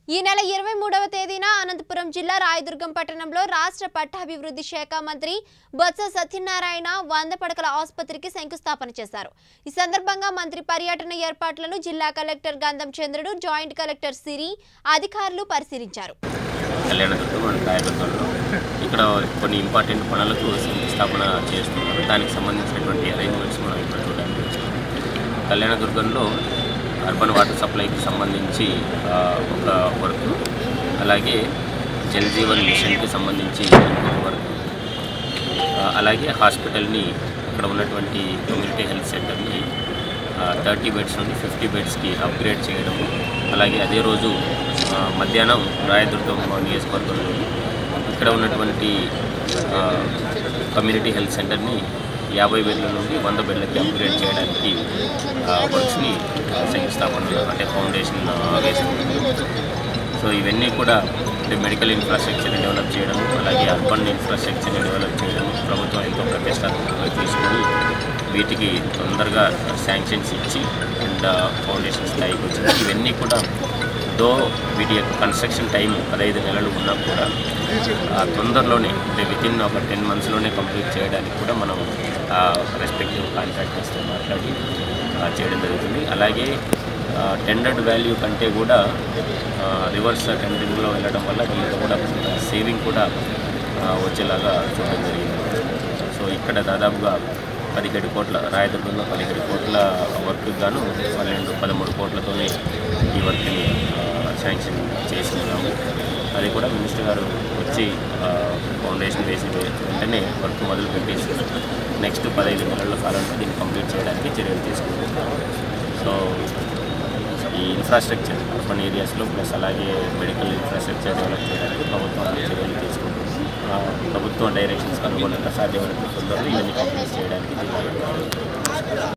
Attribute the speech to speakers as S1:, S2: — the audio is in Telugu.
S1: ఈ నెల ఇరవై మూడవ తేదీన అనంతపురం జిల్లా రాయదుర్గం పట్టణంలో రాష్ట్ర పట్టాభివృద్ధి శాఖ మంత్రి బొత్స సత్యనారాయణ వంద పడకల ఆసుపత్రికి శంకుస్థాపన చేశారు ఈ సందర్భంగా మంత్రి పర్యటన ఏర్పాట్లను జిల్లా కలెక్టర్ గంధం చంద్రుడు జాయింట్ కలెక్టర్ సిరి అధికారులు పరిశీలించారు
S2: కళ్యాణదుర్గం అండ్ రాయదుర్గంలో ఇక్కడ కొన్ని ఇంపార్టెంట్ పనులకు శంకుస్థాపన చేస్తున్నారు దానికి సంబంధించినటువంటి అరేంజ్మెంట్స్ మనం ఇక్కడ చూడడానికి వచ్చాము కళ్యాణదుర్గంలో అర్బన్ వాటర్ సప్లైకి సంబంధించి ఆ, ఒక వర్క్ అలాగే జల్ జీవన్ మిషన్కి సంబంధించి ఇంకొక వర్క్ ఆ, అలాగే హాస్పిటల్ని అక్కడ ఉన్నటువంటి కమ్యూనిటీ హెల్త్ సెంటర్ని థర్టీ బెడ్స్ నుండి ఫిఫ్టీ బెడ్స్కి అప్గ్రేడ్ చేయడం అలాగే అదే రోజు ఆ, మధ్యాహ్నం రాయదుర్గం నియోజకవర్గంలో ఇక్కడ ఉన్నటువంటి ఆ, కమ్యూనిటీ హెల్త్ సెంటర్ని యాభై బెడ్ల నుండి వంద బెడ్లకి అప్గ్రేడ్ చేయడానికి ఆ, వర్క్స్ని శంకుస్థాపన అంటే ఫౌండేషన్ వేసుకుంటున్నాం సో ఇవన్నీ కూడా అంటే మెడికల్ ఇన్ఫ్రాస్ట్రక్చర్ని డెవలప్ చేయడం అలాగే అర్బన్ ఇన్ఫ్రాస్ట్రక్చర్ని డెవలప్ చేయడం ప్రభుత్వం ఎంతో ప్రతిష్టాత్మకంగా తీసుకుని వీటికి తొందరగా శాంక్షన్స్ ఇచ్చి అండ్ ఫౌండేషన్ స్థాయికి వచ్చింది ఇవన్నీ కూడా దో వీటి యొక్క కన్స్ట్రక్షన్ టైం పదహైదు నెలలు ఉన్నా కూడా ఆ, తొందరలోనే అంటే వితిన్ ఒక టెన్ మంత్స్లోనే కంప్లీట్ చేయడానికి కూడా మనం రెస్పెక్టివ్ కాంట్రాక్టర్స్తో మాట్లాడి ఆ, చేయడం జరుగుతుంది అలాగే టెండర్డ్ వాల్యూ కంటే కూడా రివర్స్ టెండరింగ్లో వెళ్ళడం వల్ల దీంట్లో కూడా సేవింగ్ కూడా ఆ, వచ్చేలాగా చూడడం జరిగింది సో ఇక్కడ దాదాపుగా పదిహేడు కోట్ల రాయదుర్గంలో పదిహేడు కోట్ల వర్క్ గాను పన్నెండు పదమూడు కోట్లతోనే ఈ వర్క్ని శాంక్షన్ చేసి ఉన్నాము అది కూడా మినిస్టర్ గారు వచ్చి ఆ, ఫౌండేషన్ వేసి వెంటనే వర్క్ మొదలు పెట్టేసి నెక్స్ట్ పదహైదు నెలల కాలంలో దీన్ని కంప్లీట్ చేయడానికి చర్యలు తీసుకుంటున్నాము సో ఈ ఇన్ఫ్రాస్ట్రక్చర్ అర్బన్ ఏరియాస్లో ప్లస్ అలాగే మెడికల్ ఇన్ఫ్రాస్ట్రక్చర్ డెవలప్ చేయడానికి ప్రభుత్వం అన్ని చర్యలు తీసుకుంటుంది ఆ, ప్రభుత్వం డైరెక్షన్స్కి అనుగుణంగా సాధ్యమైనంత తొందరగా ఇవన్నీ కంప్లీట్ చేయడానికి జిల్లా